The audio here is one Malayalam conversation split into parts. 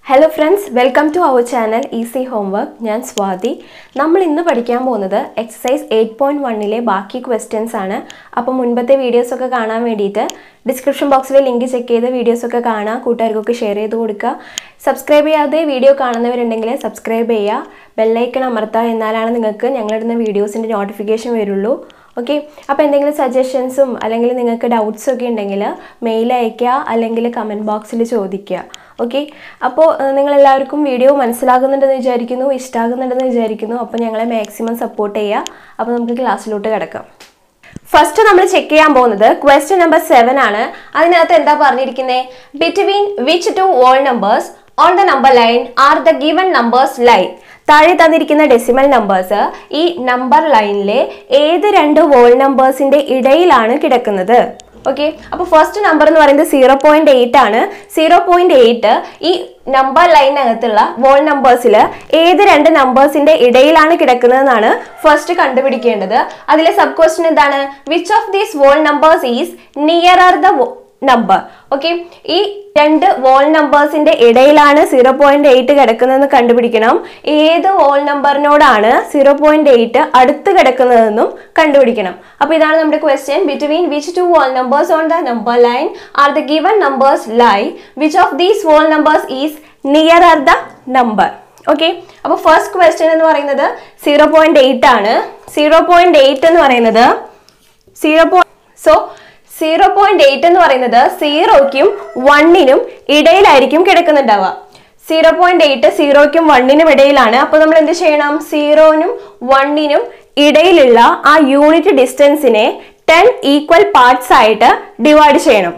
hello friends welcome to our channel easy homework ഞാൻ സ്വാതി നമ്മൾ ഇന്ന് പഠിക്കാൻ പോകുന്നത് എക്സസൈസ് എയ്റ്റ് പോയിൻറ്റ് വണ്ണിലെ ബാക്കി ക്വസ്റ്റ്യൻസ് ആണ് അപ്പോൾ മുൻപത്തെ വീഡിയോസൊക്കെ കാണാൻ വേണ്ടിയിട്ട് ഡിസ്ക്രിപ്ഷൻ ബോക്സിൽ ലിങ്ക് ചെക്ക് ചെയ്ത് വീഡിയോസൊക്കെ കാണുക കൂട്ടുകാർക്കൊക്കെ ഷെയർ ചെയ്ത് കൊടുക്കുക സബ്സ്ക്രൈബ് ചെയ്യാതെ വീഡിയോ കാണുന്നവരുണ്ടെങ്കിൽ സബ്സ്ക്രൈബ് ചെയ്യുക ബെല്ലൈക്കൺ അമർത്തുക എന്നാലാണ് നിങ്ങൾക്ക് ഞങ്ങളിടുന്ന വീഡിയോസിൻ്റെ നോട്ടിഫിക്കേഷൻ വരുള്ളൂ ഓക്കെ അപ്പോൾ എന്തെങ്കിലും സജഷൻസും അല്ലെങ്കിൽ നിങ്ങൾക്ക് ഡൗട്ട്സ് ഒക്കെ ഉണ്ടെങ്കിൽ മെയിൽ അയയ്ക്കുക അല്ലെങ്കിൽ കമൻറ്റ് ബോക്സിൽ ചോദിക്കുക ഓക്കെ അപ്പോൾ നിങ്ങളെല്ലാവർക്കും വീഡിയോ മനസ്സിലാകുന്നുണ്ടെന്ന് വിചാരിക്കുന്നു ഇഷ്ടമാകുന്നുണ്ടെന്ന് വിചാരിക്കുന്നു അപ്പോൾ ഞങ്ങളെ മാക്സിമം സപ്പോർട്ട് ചെയ്യുക അപ്പോൾ നമുക്ക് ക്ലാസ്സിലോട്ട് കിടക്കാം ഫസ്റ്റ് നമ്മൾ ചെക്ക് ചെയ്യാൻ പോകുന്നത് ക്വസ്റ്റ്യൻ നമ്പർ സെവൻ ആണ് അതിനകത്ത് എന്താ പറഞ്ഞിരിക്കുന്നത് between which two whole numbers on the number line are the given numbers line താഴെ തന്നിരിക്കുന്ന ഡെസിമൽ നമ്പേഴ്സ് ഈ നമ്പർ ലൈനിലെ ഏത് രണ്ട് വോൾ നമ്പേഴ്സിന്റെ ഇടയിലാണ് കിടക്കുന്നത് ഓക്കെ അപ്പോൾ ഫസ്റ്റ് നമ്പർ എന്ന് പറയുന്നത് സീറോ പോയിന്റ് എയ്റ്റ് ആണ് സീറോ പോയിന്റ് എയ്റ്റ് ഈ നമ്പർ ലൈനകത്തുള്ള വോൾ നമ്പേഴ്സിൽ ഏത് രണ്ട് നമ്പേഴ്സിന്റെ ഇടയിലാണ് കിടക്കുന്നതെന്നാണ് ഫസ്റ്റ് കണ്ടുപിടിക്കേണ്ടത് അതിലെ സബ് ക്വസ്റ്റ്യൻ എന്താണ് which of these whole numbers is nearer the number okay ഈ രണ്ട് വോൾ നമ്പേഴ്സിന്റെ ഇടയിലാണ് സീറോ പോയിന്റ് എയ്റ്റ് കിടക്കുന്നതെന്ന് കണ്ടുപിടിക്കണം ഏത് വോൾ നമ്പറിനോടാണ് സീറോ പോയിന്റ് എയ്റ്റ് അടുത്ത് കിടക്കുന്നതെന്നും കണ്ടുപിടിക്കണം അപ്പൊ ഇതാണ് നമ്മുടെ question between which two whole numbers on the number line are the given numbers lie which of these whole numbers is nearer the number okay അപ്പൊ ഫസ്റ്റ് ക്വസ്റ്റ്യൻ എന്ന് പറയുന്നത് സീറോ പോയിന്റ് എയ്റ്റ് ആണ് സീറോ പോയിന്റ് എയ്റ്റ് എന്ന് പറയുന്നത് zero point so zero point eight എന്ന് പറയുന്നത് സീറോയ്ക്കും വണ്ണിനും ഇടയിലായിരിക്കും കിടക്കുന്നുണ്ടാവുക സീറോ പോയിന്റ് എയ്റ്റ് സീറോയ്ക്കും വണ്ണിനും ഇടയിലാണ് അപ്പൊ നമ്മൾ എന്ത് ചെയ്യണം സീറോനും വണ്ണിനും ഇടയിലുള്ള ആ യൂണിറ്റ് ഡിസ്റ്റൻസിനെ ടെൻ ഈക്വൽ പാർട്സ് ആയിട്ട് ഡിവൈഡ് ചെയ്യണം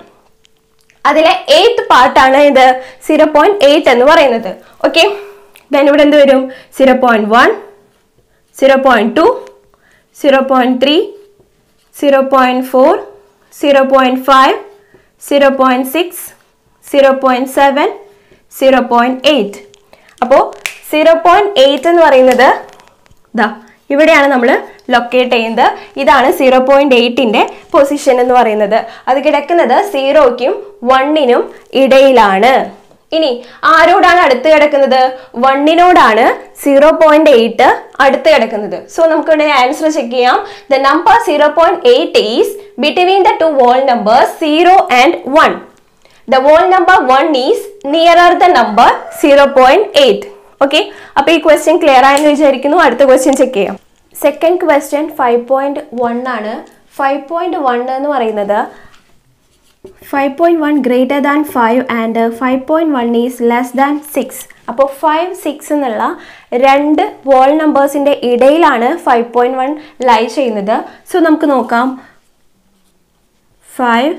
അതിലെ എയ്ത്ത് പാർട്ടാണ് ഇത് സീറോ പോയിന്റ് എയ്റ്റ് എന്ന് പറയുന്നത് ഓക്കെ ദെൻ ഇവിടെ എന്ത് വരും zero point one zero point two zero point three zero point four zero point five zero point six zero point seven zero point eight അപ്പോൾ സീറോ പോയിന്റ് എയ്റ്റ് എന്ന് പറയുന്നത് ഇതാ ഇവിടെയാണ് നമ്മൾ ലൊക്കേറ്റ് ചെയ്യുന്നത് ഇതാണ് സീറോ പോയിന്റ് എയ്റ്റിന്റെ പൊസിഷൻ എന്ന് പറയുന്നത് അത് കിടക്കുന്നത് സീറോയ്ക്കും വണ്ണിനും ഇടയിലാണ് ഇനി ആരോടാണ് അടുത്ത് കിടക്കുന്നത് വണ്ണിനോടാണ് സീറോ പോയിന്റ് എയ്റ്റ് അടുത്ത് കിടക്കുന്നത് സോ നമുക്ക് ഇവിടെ ആൻസർ ചെക്ക് ചെയ്യാം the number zero point eight is between the two whole number zero and one the whole number one is nearer the number zero point eight okay അപ്പൊ ഈ ക്വസ്റ്റ്യൻ ക്ലിയർ ആയെന്ന് വിചാരിക്കുന്നു അടുത്ത ക്വസ്റ്റ്യൻ ചെക്ക് ചെയ്യാം second question five point one ആണ് ഫൈവ് പോയിന്റ് വൺ എന്ന് പറയുന്നത് five point one greater than five and five point one is less than six അപ്പോൾ ഫൈവ് സിക്സ് എന്നുള്ള രണ്ട് വോൾ നമ്പേഴ്സിൻ്റെ ഇടയിലാണ് ഫൈവ് പോയിന്റ് വൺ ലൈ ചെയ്യുന്നത് സോ നമുക്ക് നോക്കാം ഫൈവ്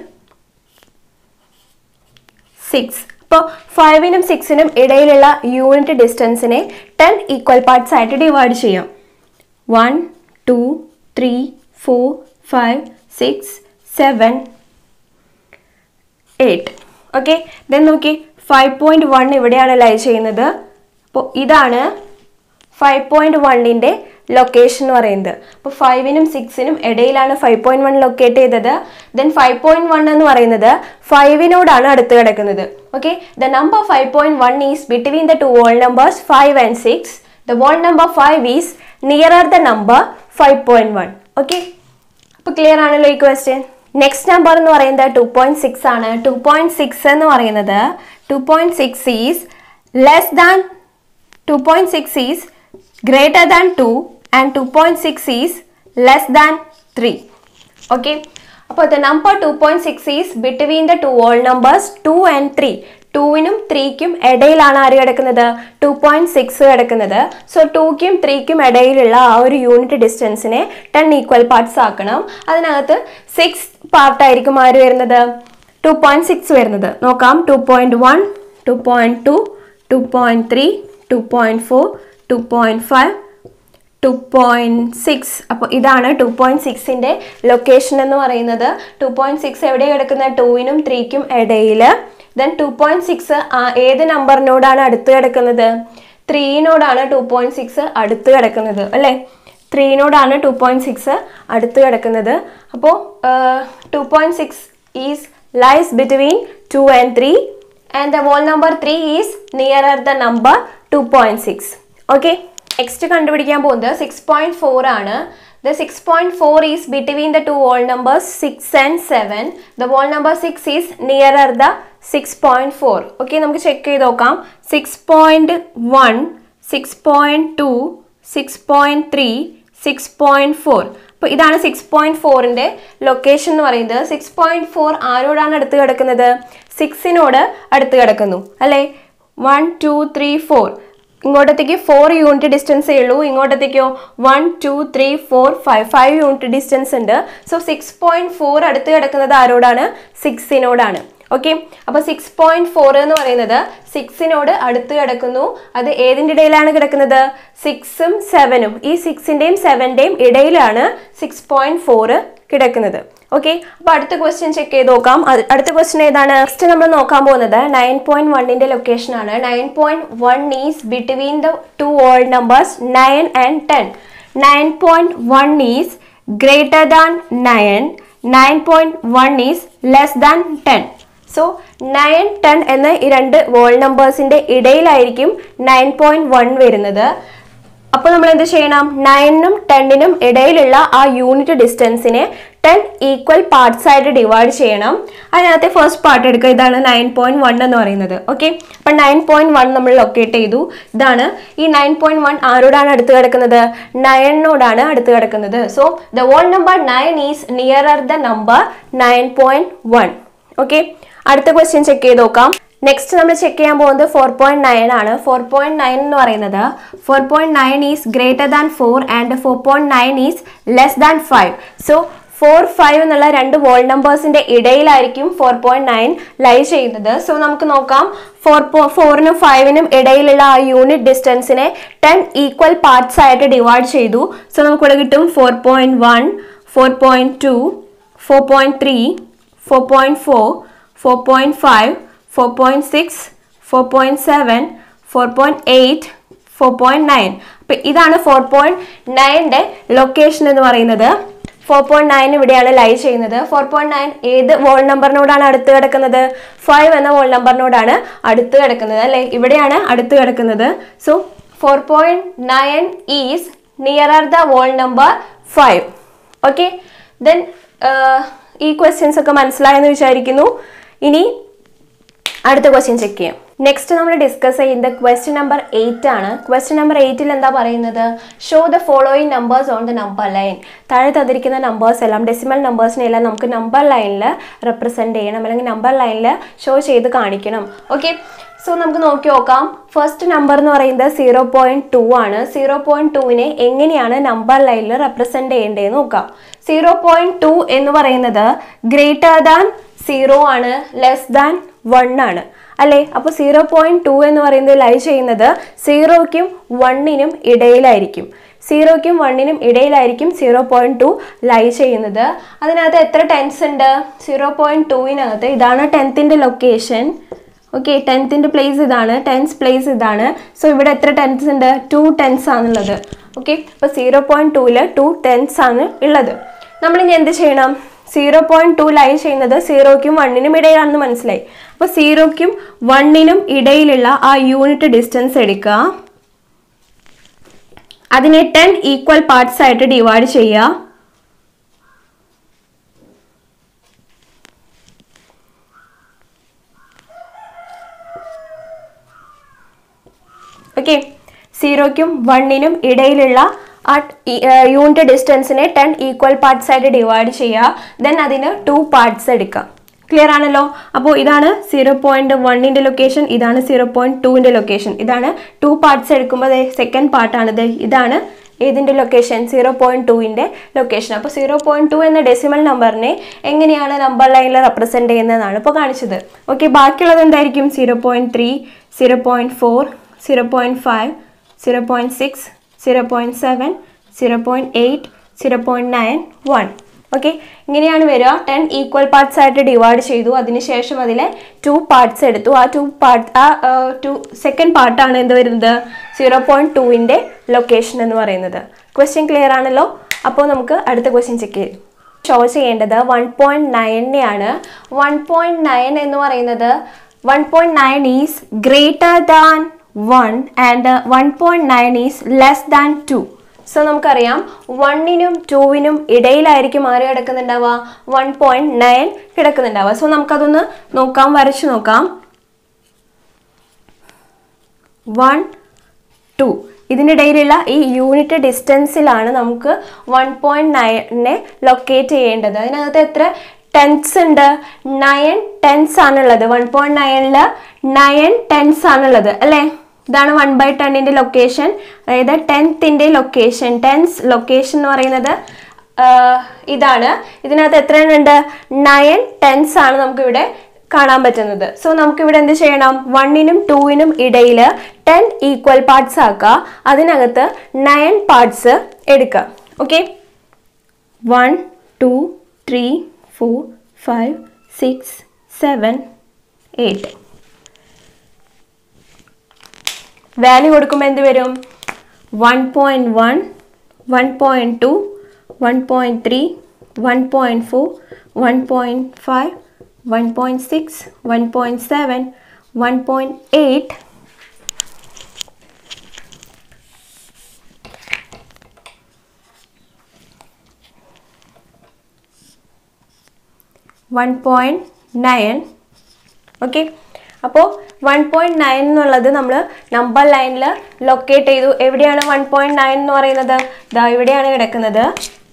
സിക്സ് അപ്പോൾ ഫൈവിനും സിക്സിനും ഇടയിലുള്ള യൂണിറ്റ് ഡിസ്റ്റൻസിനെ ടെൻ ഈക്വൽ പാർട്സ് ആയിട്ട് ഡിവൈഡ് ചെയ്യാം one two three four five six seven eight okay then നോക്കി ഫൈവ് പോയിന്റ് വൺ ഇവിടെയാണ് ലൈ ചെയ്യുന്നത് അപ്പോൾ ഇതാണ് ഫൈവ് പോയിന്റ് വണ്ണിൻ്റെ ലൊക്കേഷൻ എന്ന് പറയുന്നത് അപ്പോൾ ഫൈവിനും സിക്സിനും ഇടയിലാണ് ഫൈവ് പോയിന്റ് വൺ ലൊക്കേറ്റ് ചെയ്തത് ദെൻ ഫൈവ് പോയിന്റ് വൺ എന്ന് പറയുന്നത് ഫൈവിനോടാണ് അടുത്ത് കിടക്കുന്നത് okay the number five point one is between the two whole numbers five and six the whole number five is nearer the number five point one okay അപ്പോൾ ക്ലിയർ ആണല്ലോ ഈ ക്വസ്റ്റ്യൻ നെക്സ്റ്റ് നമ്പർ എന്ന് പറയുന്നത് ടു പോയിന്റ് സിക്സ് ആണ് ടു പോയിന്റ് സിക്സ് എന്ന് പറയുന്നത് two point six is less than to point six is greater than two and two point six is less than three okay അപ്പോൾ the number two point six is between the two whole numbers two and three ടൂവിനും ത്രീക്കും ഇടയിലാണ് ആര് കിടക്കുന്നത് ടു പോയിന്റ് സിക്സ് കിടക്കുന്നത് സോ ടൂക്കും ത്രീക്കും ഇടയിലുള്ള ആ ഒരു യൂണിറ്റ് ഡിസ്റ്റൻസിനെ ടെൻ ഈക്വൽ പാർട്സ് ആക്കണം അതിനകത്ത് സിക്സ് പാർട്ടായിരിക്കും ആര് വരുന്നത് ടു പോയിന്റ് സിക്സ് വരുന്നത് നോക്കാം two point one two point two two point three two point four two point five two point six അപ്പോൾ ഇതാണ് ടു പോയിന്റ് സിക്സിൻ്റെ ലൊക്കേഷൻ എന്ന് പറയുന്നത് ടു പോയിന്റ് സിക്സ് എവിടെ കിടക്കുന്നത് ടൂവിനും ത്രീക്കും ഇടയിൽ ദെൻ ടു പോയിന്റ് സിക്സ് ഏത് നമ്പറിനോടാണ് അടുത്ത് കിടക്കുന്നത് ത്രീനോടാണ് ടു പോയിന്റ് സിക്സ് അടുത്ത് കിടക്കുന്നത് അല്ലേ ത്രീനോടാണ് ടു പോയിന്റ് സിക്സ് അടുത്ത് കിടക്കുന്നത് അപ്പോൾ two point six is lies between two and three and the whole number three is nearer the number two point six okay next കണ്ടുപിടിക്കാൻ പോകുന്നത് സിക്സ് പോയിന്റ് ഫോർ ആണ് the six point four is between the two whole numbers six and seven the whole number six is nearer the six point four okay നമുക്ക് ചെക്ക് ചെയ്ത് നോക്കാം six point one six point two six point three six point four അപ്പോൾ ഇതാണ് സിക്സ് പോയിന്റ് ഫോറിൻ്റെ ലൊക്കേഷൻ എന്ന് പറയുന്നത് സിക്സ് പോയിന്റ് ഫോർ ആരോടാണ് അടുത്ത് കിടക്കുന്നത് സിക്സിനോട് അടുത്ത് കിടക്കുന്നു അല്ലേ വൺ ടു ത്രീ ഫോർ ഇങ്ങോട്ടത്തേക്ക് ഫോർ യൂണിറ്റ് ഡിസ്റ്റൻസേ ഉള്ളൂ ഇങ്ങോട്ടത്തേക്കോ one two three four five five unit distance ഉണ്ട് സോ സിക്സ് പോയിന്റ് ഫോർ അടുത്ത് കിടക്കുന്നത് ആരോടാണ് സിക്സിനോടാണ് ഓക്കെ അപ്പോൾ സിക്സ് പോയിന്റ് ഫോർ എന്ന് പറയുന്നത് സിക്സിനോട് അടുത്ത് കിടക്കുന്നു അത് ഏതിൻ്റെ ഇടയിലാണ് കിടക്കുന്നത് സിക്സും സെവനും ഈ സിക്സിൻ്റെയും സെവൻ്റെയും ഇടയിലാണ് സിക്സ് പോയിന്റ് ഫോർ കിടക്കുന്നത് ഓക്കെ അപ്പൊ അടുത്ത ക്വസ്റ്റ്യൻ ചെക്ക് ചെയ്ത് നോക്കാം അത് അടുത്ത ക്വസ്റ്റ്യൻ ഏതാണ് നെക്സ്റ്റ് നമ്മൾ നോക്കാൻ പോകുന്നത് നയൻ പോയിന്റ് വണ്ണിന്റെ ലൊക്കേഷൻ ആണ് nine point one is between the two whole numbers nine and ten nine point one is greater than nine nine point one is less than ten so nine ten എന്ന ഈ രണ്ട് വോൾ നമ്പേഴ്സിന്റെ ഇടയിലായിരിക്കും നയൻ പോയിന്റ് വൺ വരുന്നത് അപ്പോൾ നമ്മൾ എന്ത് ചെയ്യണം നയനും ടെന്നിനും ഇടയിലുള്ള ആ യൂണിറ്റ് ഡിസ്റ്റൻസിനെ ടെൻ ഈക്വൽ പാർട്സ് ആയിട്ട് ഡിവൈഡ് ചെയ്യണം അതിനകത്തെ ഫസ്റ്റ് പാർട്ട് എടുക്കുക ഇതാണ് നയൻ പോയിന്റ് വൺ എന്ന് പറയുന്നത് ഓക്കെ അപ്പം നയൻ പോയിന്റ് വൺ നമ്മൾ ലൊക്കേറ്റ് ചെയ്തു ഇതാണ് ഈ നയൻ പോയിന്റ് വൺ ആരോടാണ് അടുത്ത് കിടക്കുന്നത് നയനോടാണ് അടുത്ത് കിടക്കുന്നത് so the whole number nine is nearer the number nine point one okay അടുത്ത ക്വസ്റ്റ്യൻ ചെക്ക് ചെയ്ത് നോക്കാം നെക്സ്റ്റ് നമ്മൾ ചെക്ക് ചെയ്യാൻ പോകുന്നത് ഫോർ പോയിന്റ് നയൻ ആണ് ഫോർ പോയിന്റ് നയൻ എന്ന് പറയുന്നത് four point nine is greater than four and four point nine is less than five so four five എന്നുള്ള രണ്ട് വോൾ നമ്പേഴ്സിന്റെ ഇടയിലായിരിക്കും ഫോർ പോയിന്റ് നയൻ ലൈ ചെയ്യുന്നത് സോ നമുക്ക് നോക്കാം ഫോർ പോ ഫോറിനും ഫൈവിനും ഇടയിലുള്ള ആ യൂണിറ്റ് ഡിസ്റ്റൻസിനെ ടെൻ ഈക്വൽ പാർട്സ് ആയിട്ട് ഡിവൈഡ് ചെയ്തു സോ നമുക്കിവിടെ കിട്ടും four point one four point two four point three four point four four point five four point six four point seven four point eight four point nine അപ്പം ഇതാണ് ഫോർ പോയിന്റ് നയൻ്റെ ലൊക്കേഷൻ എന്ന് പറയുന്നത് ഫോർ പോയിന്റ് നയൻ ഇവിടെയാണ് ലൈ ചെയ്യുന്നത് ഫോർ പോയിന്റ് നയൻ ഏത് വോൾ നമ്പറിനോടാണ് അടുത്ത് കിടക്കുന്നത് ഫൈവ് എന്ന വോൾ നമ്പറിനോടാണ് അടുത്ത് കിടക്കുന്നത് അല്ലേ ഇവിടെയാണ് അടുത്ത് കിടക്കുന്നത് so four point nine is nearer the whole number five okay then ഈ ക്വസ്റ്റ്യൻസ് ഒക്കെ മനസ്സിലായെന്ന് വിചാരിക്കുന്നു ഇനി അടുത്ത ക്വസ്റ്റ്യൻ ചെക്ക് ചെയ്യാം നെക്സ്റ്റ് നമ്മൾ ഡിസ്കസ് ചെയ്യുന്നത് ക്വസ്റ്റ്യൻ നമ്പർ എയ്റ്റ് ആണ് ക്വസ്റ്റ്യൻ നമ്പർ എയ്റ്റിൽ എന്താ പറയുന്നത് show the following numbers on the number line താഴെ തന്നിരിക്കുന്ന നമ്പേഴ്സ് എല്ലാം ഡെസിമൽ നമ്പേഴ്സിനെ എല്ലാം നമുക്ക് നമ്പർ ലൈനിൽ റെപ്രസെൻറ്റ് ചെയ്യണം അല്ലെങ്കിൽ നമ്പർ ലൈനിൽ ഷോ ചെയ്ത് കാണിക്കണം ഓക്കെ സോ നമുക്ക് നോക്കി നോക്കാം ഫസ്റ്റ് നമ്പർ എന്ന് പറയുന്നത് സീറോ പോയിന്റ് ടു ആണ് സീറോ പോയിന്റ് ടുവിനെ എങ്ങനെയാണ് നമ്പർ ലൈനിൽ റെപ്രസെൻറ്റ് ചെയ്യേണ്ടതെന്ന് നോക്കാം സീറോ പോയിന്റ് ടു എന്ന് പറയുന്നത് ഗ്രേറ്റർ ദാൻ സീറോ ആണ് ലെസ് ദാൻ വൺ ആണ് അല്ലേ അപ്പോൾ സീറോ പോയിന്റ് ടു എന്ന് പറയുന്നത് ലൈ ചെയ്യുന്നത് സീറോയ്ക്കും വണ്ണിനും ഇടയിലായിരിക്കും സീറോയ്ക്കും വണ്ണിനും ഇടയിലായിരിക്കും സീറോ പോയിന്റ് ടു ലൈ ചെയ്യുന്നത് അതിനകത്ത് എത്ര ടെൻസ് ഉണ്ട് സീറോ പോയിന്റ് ടുവിനകത്ത് ഇതാണ് ടെൻത്തിൻ്റെ ലൊക്കേഷൻ ഓക്കെ ടെൻത്തിൻ്റെ പ്ലേസ് ഇതാണ് ടെൻസ് പ്ലേസ് ഇതാണ് സോ ഇവിടെ എത്ര ടെൻസ് ഉണ്ട് ടു ടെൻസ് ആണുള്ളത് ഓക്കെ അപ്പോൾ സീറോ പോയിന്റ് ടൂവിൽ ടു ടെൻസ് ആണ് ഉള്ളത് നമ്മളിനി എന്ത് ചെയ്യണം സീറോ പോയിന്റ് ടു ലൈ ചെയ്യുന്നത് സീറോയ്ക്കും വണ്ണിനും ഇടയിലാണെന്ന് മനസ്സിലായി അപ്പോൾ സീറോയ്ക്കും വണ്ണിനും ഇടയിലുള്ള ആ യൂണിറ്റ് ഡിസ്റ്റൻസ് എടുക്കുക അതിനെ ടെൻ ഈക്വൽ പാർട്സ് ആയിട്ട് ഡിവൈഡ് ചെയ്യുക ഓക്കെ സീറോയ്ക്കും വണ്ണിനും ഇടയിലുള്ള ആ യൂണിറ്റ് ഡിസ്റ്റൻസിനെ ടെൻ ഈക്വൽ പാർട്സ് ആയിട്ട് ഡിവൈഡ് ചെയ്യുക ദെൻ അതിന് ടു പാർട്സ് എടുക്കുക ക്ലിയർ ആണല്ലോ അപ്പോൾ ഇതാണ് സീറോ പോയിന്റ് വണ്ണിൻ്റെ ലൊക്കേഷൻ ഇതാണ് സീറോ പോയിന്റ് ടുവിൻ്റെ ലൊക്കേഷൻ ഇതാണ് ടു പാർട്സ് എടുക്കുമ്പോൾ സെക്കൻഡ് പാർട്ടാണിത് ഇതാണ് ഏതിൻ്റെ ലൊക്കേഷൻ സീറോ പോയിന്റ് ടുവിൻ്റെ ലൊക്കേഷൻ അപ്പോൾ സീറോ പോയിന്റ് ടു എന്ന ഡെസിമൽ നമ്പറിനെ എങ്ങനെയാണ് നമ്പർ ലൈനിൽ റെപ്രസെൻറ്റ് ചെയ്യുന്നതെന്നാണ് ഇപ്പോൾ കാണിച്ചത് ഓക്കെ ബാക്കിയുള്ളത് എന്തായിരിക്കും zero point three zero point four zero point five zero point six zero point seven zero point eight zero point nine one okay ഇങ്ങനെയാണ് വരിക ടെൻ ഈക്വൽ പാർട്സ് ആയിട്ട് ഡിവൈഡ് ചെയ്തു അതിനുശേഷം അതിലെ ടു പാർട്സ് എടുത്തു ആ ടു പാർട്ട് ആ ടു സെക്കൻഡ് പാർട്ടാണ് എന്ത് വരുന്നത് സീറോ പോയിന്റ് ടുവിൻ്റെ ലൊക്കേഷൻ എന്ന് പറയുന്നത് ക്വസ്റ്റ്യൻ ക്ലിയർ ആണല്ലോ അപ്പോൾ നമുക്ക് അടുത്ത ക്വസ്റ്റ്യൻ ചെക്ക് ചെയ്യും ഷോ ചെയ്യേണ്ടത് വൺ പോയിന്റ് നയനെയാണ് വൺ പോയിന്റ് നയൻ എന്ന് പറയുന്നത് one point nine is greater than one and one point nine is less than two so നമുക്കറിയാം വണ്ണിനും ടൂവിനും ഇടയിലായിരിക്കും ആര് കിടക്കുന്നുണ്ടാവുക വൺ പോയിന്റ് നയൻ കിടക്കുന്നുണ്ടാവുക സോ നമുക്കതൊന്ന് നോക്കാം വരച്ചു നോക്കാം വൺ ടു ഇതിനിടയിലുള്ള ഈ യൂണിറ്റ് ഡിസ്റ്റൻസിലാണ് നമുക്ക് വൺ പോയിന്റ് നയനെ ലൊക്കേറ്റ് ചെയ്യേണ്ടത് അതിനകത്ത് എത്ര ടെൻസ് ഉണ്ട് നയൻ ടെൻസ് ആണുള്ളത് വൺ പോയിന്റ് നയനില് നയൻ ടെൻസ് ആണുള്ളത് അല്ലേ ഇതാണ് വൺ ബൈ ടെന്നിന്റെ ലൊക്കേഷൻ അതായത് ടെൻത്തിന്റെ ലൊക്കേഷൻ ടെൻസ് ലൊക്കേഷൻ എന്ന് പറയുന്നത് ആഹ്, ഇതാണ് ഇതിനകത്ത് എത്ര ഉണ്ട് നയൻ ടെൻസ് ആണ് നമുക്ക് ഇവിടെ കാണാൻ പറ്റുന്നത് സോ നമുക്ക് ഇവിടെ എന്ത് ചെയ്യണം വണ്ണിനും ടൂവിനും ഇടയിൽ ടെൻ ഈക്വൽ പാർട്സ് ആക്കുക അതിനകത്ത് നയൻ പാർട്സ് എടുക്കുക okay one two three four five six seven eight value കൊടുക്കുമ്പോൾ എന്ത് വരും one point one one point two one point three one point four one point five one point six one point seven one point eight one point nine okay അപ്പോൾ വൺ പോയിൻറ്റ് നയൻ എന്നുള്ളത് നമ്മൾ നമ്പർ ലൈനിൽ ലൊക്കേറ്റ് ചെയ്തു എവിടെയാണ് വൺ പോയിൻറ്റ് നയൻ എന്ന് പറയുന്നത് ഇതാ ഇവിടെയാണ് കിടക്കുന്നത്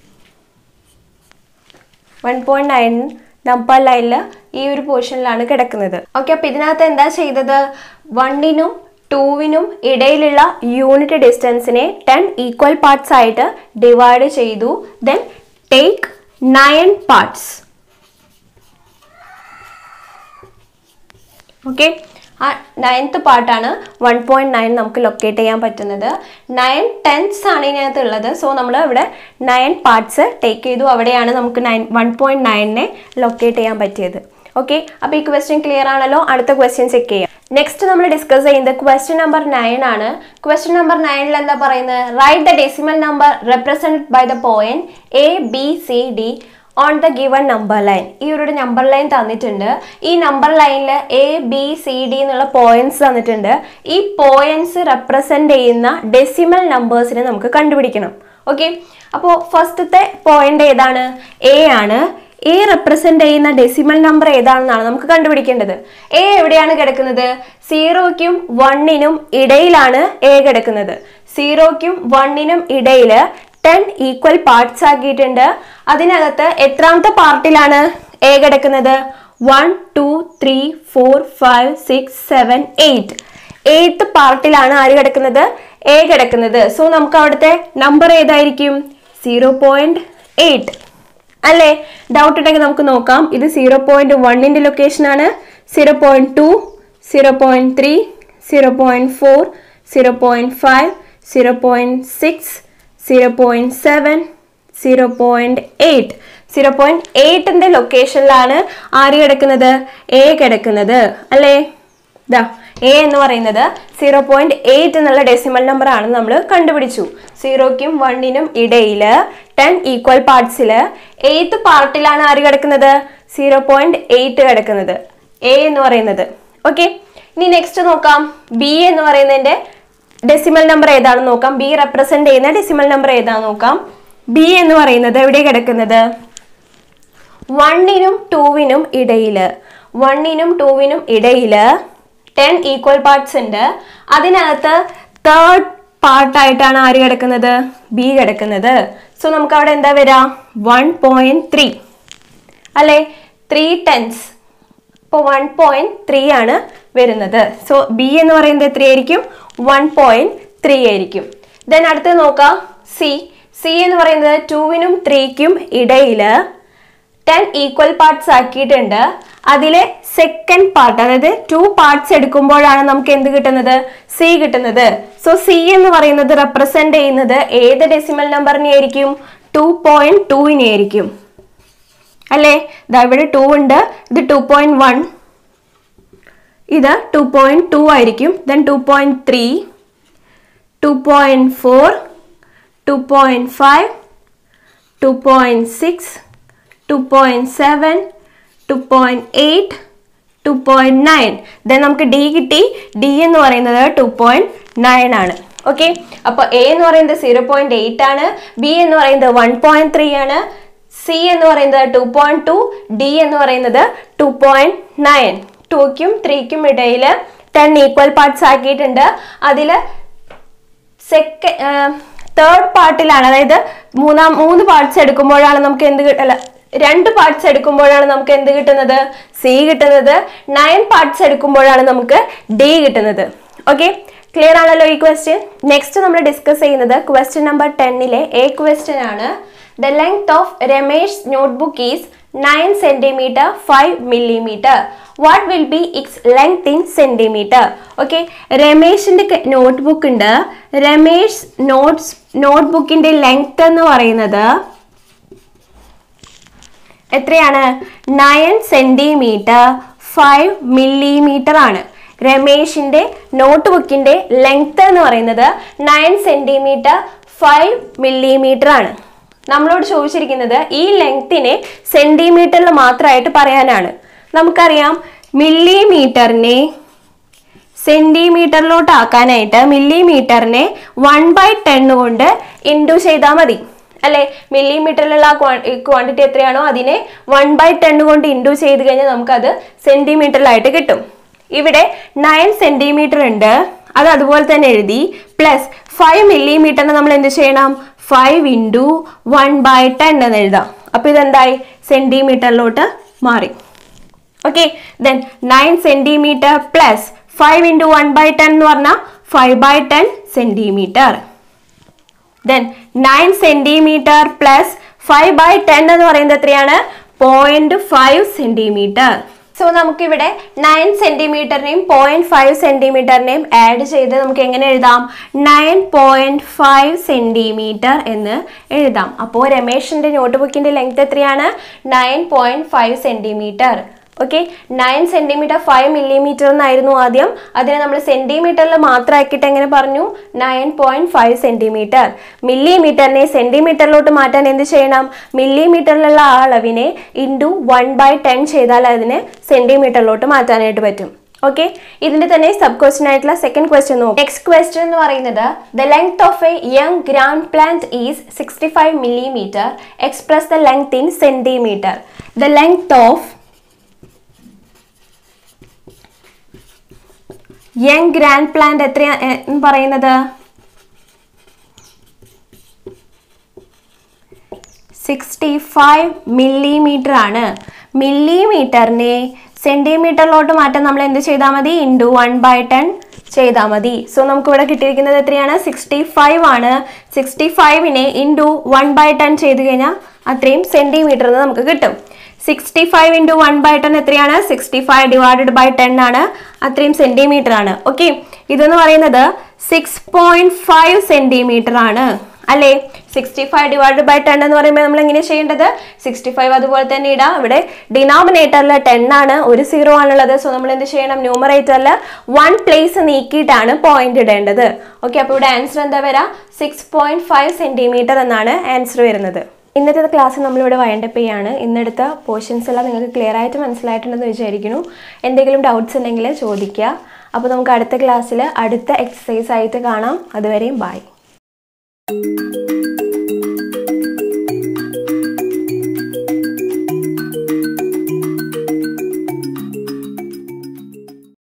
വൺ പോയിൻറ്റ് നയൻ നമ്പർ ലൈനിൽ ഈ ഒരു പോർഷനിലാണ് കിടക്കുന്നത് ഓക്കെ അപ്പോൾ ഇതിനകത്ത് എന്താ ചെയ്തത് വണ്ണിനും ടൂവിനും ഇടയിലുള്ള യൂണിറ്റ് ഡിസ്റ്റൻസിനെ ടെൻ ഈക്വൽ പാർട്സ് ആയിട്ട് ഡിവൈഡ് ചെയ്തു then take nine parts okay ആ നയൻത്ത് പാർട്ടാണ് വൺ പോയിന്റ് നയൻ നമുക്ക് ലൊക്കേറ്റ് ചെയ്യാൻ പറ്റുന്നത് നയൻ ടെൻസ് ആണ് ഇതിനകത്ത് ഉള്ളത് സോ നമ്മൾ ഇവിടെ നയൻ പാർട്സ് ടേക്ക് ചെയ്തു അവിടെയാണ് നമുക്ക് നയൻ വൺ പോയിന്റ് നയനെ ലൊക്കേറ്റ് ചെയ്യാൻ പറ്റിയത് ഓക്കെ അപ്പോൾ ഈ ക്വസ്റ്റ്യൻ ക്ലിയർ ആണല്ലോ അടുത്ത ക്വസ്റ്റ്യൻ ചെക്ക് ചെയ്യാം നെക്സ്റ്റ് നമ്മൾ ഡിസ്കസ് ചെയ്യുന്നത് ക്വസ്റ്റ്യൻ നമ്പർ നയൻ ആണ് ക്വസ്റ്റ്യൻ നമ്പർ നയനിൽ എന്താ പറയുന്നത് write the decimal number represent by the point A B C D on the given number line ഈ ഒരു നമ്പർ ലൈൻ തന്നിട്ടുണ്ട് ഈ നമ്പർ ലൈനിൽ എ ബി സി ഡി എന്നുള്ള പോയിന്റ്സ് തന്നിട്ടുണ്ട് ഈ പോയിന്റ്സ് റെപ്രസെന്റ് ചെയ്യുന്ന ഡെസിമൽ നമ്പേഴ്സിനെ നമുക്ക് കണ്ടുപിടിക്കണം ഓക്കെ അപ്പോൾ ഫസ്റ്റത്തെ പോയിന്റ് ഏതാണ് എ ആണ് എ റെപ്രസെന്റ് ചെയ്യുന്ന ഡെസിമൽ നമ്പർ ഏതാണെന്നാണ് നമുക്ക് കണ്ടുപിടിക്കേണ്ടത് എ എവിടെയാണ് കിടക്കുന്നത് സീറോയ്ക്കും വണ്ണിനും ഇടയിലാണ് എ കിടക്കുന്നത് സീറോയ്ക്കും വണ്ണിനും ഇടയിൽ ടെൻ ഈക്വൽ പാർട്സ് ആക്കിയിട്ടുണ്ട് അതിനകത്ത് എത്രാമത്തെ പാർട്ടിലാണ് എ കിടക്കുന്നത് one two three four five six seven eight eighth പാർട്ടിലാണ് ആര് കിടക്കുന്നത് എ കിടക്കുന്നത് സോ നമുക്ക് അവിടുത്തെ നമ്പർ ഏതായിരിക്കും സീറോ പോയിന്റ് എയ്റ്റ് അല്ലേ ഡൗട്ട് ഉണ്ടെങ്കിൽ നമുക്ക് നോക്കാം ഇത് സീറോ പോയിന്റ് വണ്ണിന്റെ ലൊക്കേഷൻ ആണ് zero point two zero point three zero point four zero point five zero point six zero point seven zero point eight zero point എയ്റ്റിന്റെ ലൊക്കേഷനിലാണ് ആര് കിടക്കുന്നത് എ കിടക്കുന്നത് അല്ലേ ദാ എ എന്ന് പറയുന്നത് സീറോ പോയിന്റ് എയ്റ്റ് എന്നുള്ള ഡെസിമൽ നമ്പർ ആണ് നമ്മൾ കണ്ടുപിടിച്ചു സീറോയ്ക്കും വണ്ണിനും ഇടയിൽ ടെൻ ഈക്വൽ പാർട്സിൽ എയ്ത്ത് പാർട്ടിലാണ് ആര് കിടക്കുന്നത് സീറോ പോയിന്റ് എയ്റ്റ് കിടക്കുന്നത് എ എന്ന് പറയുന്നത് ഓക്കെ ഇനി നെക്സ്റ്റ് നോക്കാം ബി എന്ന് പറയുന്നതിന്റെ ഡെസിമൽ നമ്പർ ഏതാണെന്ന് നോക്കാം ബി റെപ്രസെന്റ് ചെയ്യുന്ന ഡെസിമൽ നമ്പർ ഏതാണെന്ന് നോക്കാം ബി എന്ന് പറയുന്നത് എവിടെ കിടക്കുന്നത് വണ്ണിനും ടൂവിനും ഇടയിൽ വണ്ണിനും ടൂവിനും ഇടയിൽ ടെൻ ഈക്വൽ പാർട്സ് ഉണ്ട് അതിനകത്ത് തേർഡ് പാർട്ടായിട്ടാണ് ആര് കിടക്കുന്നത് ബി കിടക്കുന്നത് സോ നമുക്ക് അവിടെ എന്താ വരാ വൺ പോയിന്റ് ത്രീ അല്ലെ ത്രീ ടെൻസ് ഇപ്പോൾ വൺ പോയിന്റ് ത്രീ ആണ് വരുന്നത് സോ ബി എന്ന് പറയുന്നത് എത്രയായിരിക്കും വൺ പോയിന്റ് ത്രീ ആയിരിക്കും ദെൻ അടുത്ത് നോക്കാം സി സി എന്ന് പറയുന്നത് ടൂവിനും ത്രീക്കും ഇടയിൽ ടെൻ ഈക്വൽ പാർട്സ് ആക്കിയിട്ടുണ്ട് അതിലെ സെക്കൻഡ് പാർട്ട് അതായത് ടു പാർട്സ് എടുക്കുമ്പോഴാണ് നമുക്ക് എന്ത് കിട്ടുന്നത് സി കിട്ടുന്നത് സോ സി എന്ന് പറയുന്നത് റെപ്രസെന്റ് ചെയ്യുന്നത് ഏത് ഡെസിമൽ നമ്പറിനെ ആയിരിക്കും ടു പോയിന്റ് ടൂവിനെ ആയിരിക്കും അല്ലേ ദാ ഇവിടെ ടു ഉണ്ട് ഇത് ടു പോയിന്റ് വൺ ഇത് ടു പോയിന്റ് ടു ആയിരിക്കും then two point three two point four two point five two point six two point seven two point eight two point nine then നമുക്ക് ഡി കിട്ടി ഡി എന്ന് പറയുന്നത് ടു പോയിന്റ് നയൻ ആണ് ഓക്കെ അപ്പോൾ എ എന്ന് പറയുന്നത് സീറോ പോയിന്റ് എയ്റ്റ് ആണ് ബി എന്ന് പറയുന്നത് വൺ പോയിന്റ് ത്രീ ആണ് സി എന്ന് പറയുന്നത് ടു പോയിന്റ് ടു ഡി എന്ന് പറയുന്നത് ടു പോയിന്റ് നയൻ ടൂക്കും ത്രീക്കും ഇടയിൽ ടെൻ ഈക്വൽ പാർട്സ് ആക്കിയിട്ടുണ്ട് അതിൽ സെക്ക തേർഡ് പാർട്ടിലാണ് അതായത് മൂന്നാം മൂന്ന് പാർട്സ് എടുക്കുമ്പോഴാണ് നമുക്ക് എന്ത് കിട്ട- അല്ല രണ്ട് പാർട്സ് എടുക്കുമ്പോഴാണ് നമുക്ക് എന്ത് കിട്ടുന്നത് സി കിട്ടുന്നത് നയൻ പാർട്സ് എടുക്കുമ്പോഴാണ് നമുക്ക് ഡി കിട്ടുന്നത് ഓക്കെ ക്ലിയർ ആണല്ലോ ഈ ക്വസ്റ്റ്യൻ നെക്സ്റ്റ് നമ്മൾ ഡിസ്കസ് ചെയ്യുന്നത് ക്വസ്റ്റ്യൻ നമ്പർ ടെന്നിലെ എ ക്വസ്റ്റ്യൻ ആണ് the length of Ramesh notebook is nine centimetre five millimetre what will be its length in centimetre okay രമേഷിന്റെ നോട്ട്ബുക്ക് ഉണ്ട് രമേഷ് നോട്ട്സ് നോട്ട്ബുക്കിന്റെ ലെങ്ത് എന്ന് പറയുന്നത് എത്രയാണ് നയൻ സെന്റിമീറ്റർ ഫൈവ് മില്ലിമീറ്റർ ആണ് രമേഷിന്റെ നോട്ട് ബുക്കിന്റെ ലെങ്ത് എന്ന് പറയുന്നത് നയൻ സെന്റിമീറ്റർ ഫൈവ് മില്ലിമീറ്റർ ആണ് നമ്മളോട് ചോദിച്ചിരിക്കുന്നത് ഈ ലെങ്തിനെ സെന്റിമീറ്ററിൽ മാത്രമായിട്ട് പറയാനാണ് നമുക്കറിയാം മില്ലിമീറ്ററിനെ സെന്റിമീറ്ററിലോട്ട് ആക്കാനായിട്ട് മില്ലിമീറ്ററിനെ വൺ ബൈ ടെൻ കൊണ്ട് ഇൻഡു ചെയ്താൽ മതി അല്ലെ മില്ലിമീറ്ററിലുള്ള ക്വാണ്ടിറ്റി എത്രയാണോ അതിനെ വൺ ബൈ ടെൻ കൊണ്ട് ഇൻഡു ചെയ്ത് കഴിഞ്ഞാൽ നമുക്കത് സെന്റിമീറ്ററിലായിട്ട് കിട്ടും ഇവിടെ നയൻ സെന്റിമീറ്റർ ഉണ്ട് അത് അതുപോലെ തന്നെ എഴുതി പ്ലസ് ഫൈവ് മില്ലിമീറ്ററിന് നമ്മൾ എന്ത് ചെയ്യണം five into one by ten എന്ന് എഴുതാം അപ്പൊ ഇതെന്തായി സെന്റിമീറ്ററിലോട്ട് മാറി okay then nine centimetre plus five into one by ten എന്ന് പറഞ്ഞാൽ five by ten centimetre then nine centimetre plus five by ten എന്ന് പറയുന്നത് എത്രയാണ് പോയിന്റ് ഫൈവ് സെന്റിമീറ്റർ സോ നമുക്കിവിടെ നയൻ സെന്റിമീറ്ററിനെയും പോയിന്റ് ഫൈവ് സെന്റിമീറ്ററിനെയും ആഡ് ചെയ്ത് നമുക്ക് എങ്ങനെ എഴുതാം നയൻ പോയിന്റ് ഫൈവ് സെന്റിമീറ്റർ എന്ന് എഴുതാം അപ്പോൾ രമേഷിന്റെ നോട്ട്ബുക്കിന്റെ ലെങ്ത് എത്രയാണ് nine point five centimetre okay nine centimetre five millimetre എന്നായിരുന്നു ആദ്യം അതിനെ നമ്മൾ സെന്റിമീറ്ററിൽ മാത്രമാക്കിയിട്ട് എങ്ങനെ പറഞ്ഞു നയൻ പോയിന്റ് ഫൈവ് സെന്റിമീറ്റർ മില്ലിമീറ്ററിനെ സെന്റിമീറ്ററിലോട്ട് മാറ്റാൻ എന്ത് ചെയ്യണം മില്ലിമീറ്ററിലുള്ള ആ അളവിനെ ഇൻറ്റു വൺ ബൈ ടെൻ ചെയ്താൽ അതിനെ സെന്റിമീറ്ററിലോട്ട് മാറ്റാനായിട്ട് പറ്റും ഓക്കെ ഇതിന്റെ തന്നെ സബ് ക്വസ്റ്റ്യൻ ആയിട്ടുള്ള സെക്കൻഡ് ക്വസ്റ്റ്യൻ നോക്കും നെക്സ്റ്റ് ക്വസ്റ്റ്യൻ എന്ന് പറയുന്നത് the length of a young grand plant is sixty five millimetre express the length in centimetre the length of young grand plant എത്രയാ എ- എന്ന് പറയുന്നത് സിക്സ്റ്റി ഫൈവ് മില്ലിമീറ്റർ ആണ് മില്ലിമീറ്ററിനെ സെന്റിമീറ്ററിലോട്ട് മാറ്റാൻ നമ്മൾ എന്ത് ചെയ്താൽ മതി ഇൻറ്റു വൺ ബൈ ടെൻ ചെയ്താൽ മതി സോ നമുക്ക് ഇവിടെ കിട്ടിയിരിക്കുന്നത് എത്രയാണ് സിക്സ്റ്റി ഫൈവ് ആണ് സിക്സ്റ്റി ഫൈവിനെ ഇൻറ്റു വൺ ബൈ ടെൻ ചെയ്ത് കഴിഞ്ഞാൽ അത്രയും സെന്റിമീറ്റർ നമുക്ക് കിട്ടും sixty five into one by ten എത്രയാണ് sixty five divided by ten ആണ് അത്രയും സെന്റിമീറ്റർ ആണ് ഓക്കെ ഇതെന്ന് പറയുന്നത് സിക്സ് പോയിന്റ് ഫൈവ് സെന്റിമീറ്റർ ആണ് അല്ലേ sixty five divide by ten എന്ന് പറയുമ്പോൾ നമ്മൾ എങ്ങനെ ചെയ്യേണ്ടത് സിക്സ്റ്റി ഫൈവ് അതുപോലെ തന്നെ ഇടാം ഇവിടെ ഡിനോമിനേറ്ററിൽ ടെൻ ആണ് ഒരു സീറോ ആണുള്ളത് സോ നമ്മൾ എന്ത് ചെയ്യണം ന്യൂമറേറ്ററിൽ വൺ പ്ലേസ് നീക്കിയിട്ടാണ് പോയിന്റ് ഇടേണ്ടത് ഓക്കെ അപ്പോൾ ഇവിടെ ആൻസർ എന്താ വരാ സിക്സ് പോയിന്റ് ഫൈവ് സെന്റിമീറ്റർ എന്നാണ് ആൻസർ വരുന്നത് ഇന്നത്തെ ക്ലാസ് നമ്മളിവിടെ വൈൻഡപ്പ് ചെയ്യാണ് ഇന്നെടുത്ത പോർഷൻസ് എല്ലാം നിങ്ങൾക്ക് ക്ലിയർ ആയിട്ട് മനസ്സിലായിട്ടുണ്ടെന്ന് വിചാരിക്കുന്നു എന്തെങ്കിലും ഡൗട്ട്സ് ഉണ്ടെങ്കിൽ ചോദിക്കുക അപ്പോൾ നമുക്ക് അടുത്ത ക്ലാസ്സിൽ അടുത്ത എക്സസൈസ് ആയിട്ട് കാണാം അതുവരെയും ബൈ